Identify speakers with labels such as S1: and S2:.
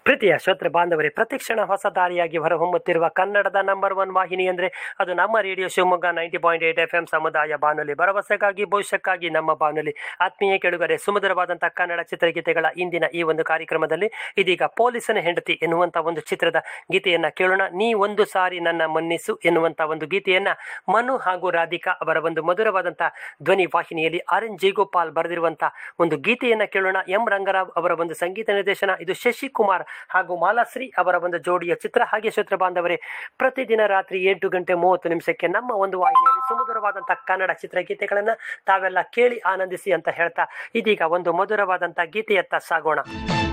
S1: ಪ್ರೀತಿಯ ಶ್ರೋತೃ ಬಾಂಧವರೇ ಪ್ರತಿಕ್ಷಣ ಹೊಸ ದಾರಿಯಾಗಿ ಹೊರಹೊಮ್ಮುತ್ತಿರುವ ಕನ್ನಡದ ನಂಬರ್ ಒನ್ ವಾಹಿನಿ ಅಂದರೆ ಅದು ನಮ್ಮ radio Shivamogga ninety point eight F M ಸಮುದಾಯ ಬಾನುಲಿ ಭರವಸೆಗಾಗಿ ಭವಿಷ್ಯಕ್ಕಾಗಿ ನಮ್ಮ ಬಾನುಲಿ ಆತ್ಮೀಯ ಕೆಡುಗರೆ ಸುಮಧುರವಾದಂತಹ ಕನ್ನಡ ಚಿತ್ರಗೀತೆಗಳ ಇಂದಿನ ಈ ಒಂದು ಕಾರ್ಯಕ್ರಮದಲ್ಲಿ ಇದೀಗ ಪೊಲೀಸನ ಹೆಂಡತಿ ಎನ್ನುವಂಥ ಒಂದು ಚಿತ್ರದ ಗೀತೆಯನ್ನ ಕೇಳೋಣ ನೀ ಒಂದು ಸಾರಿ ನನ್ನ ಮನ್ನಿಸು ಎನ್ನುವಂಥ ಒಂದು ಗೀತೆಯನ್ನ ಮನು ಹಾಗೂ ರಾಧಿಕಾ ಅವರ ಒಂದು ಮಧುರವಾದಂತಹ ಧ್ವನಿ ವಾಹಿನಿಯಲ್ಲಿ ಆರ್ ಎನ್ ಜಯಗೋಪಾಲ್ ಬರೆದಿರುವಂತಹ ಒಂದು ಗೀತೆಯನ್ನ ಕೇಳೋಣ ಎಂ ರಂಗರಾವ್ ಅವರ ಒಂದು ಸಂಗೀತ ನಿರ್ದೇಶನ ಇದು ಶಶಿಕುಮಾರ್ ಹಾಗೂ ಮಾಲಾಶ್ರೀ ಅವರ ಒಂದು ಜೋಡಿಯ ಚಿತ್ರ ಹಾಗೆ ಶ್ರೋತೃ ಬಾಂಧವರೇ ಪ್ರತಿದಿನ ರಾತ್ರಿ ಎಂಟು ಗಂಟೆ ಮೂವತ್ತು ನಿಮಿಷಕ್ಕೆ ನಮ್ಮ ಒಂದು ವಾಹಿನಿಯಲ್ಲಿ ಸುಮಧುರವಾದಂತಹ ಕನ್ನಡ ಚಿತ್ರಗೀತೆಗಳನ್ನ ತಾವೆಲ್ಲ ಕೇಳಿ ಆನಂದಿಸಿ ಅಂತ ಹೇಳ್ತಾ ಇದೀಗ ಒಂದು ಮಧುರವಾದಂತಹ ಗೀತೆಯತ್ತ ಸಾಗೋಣ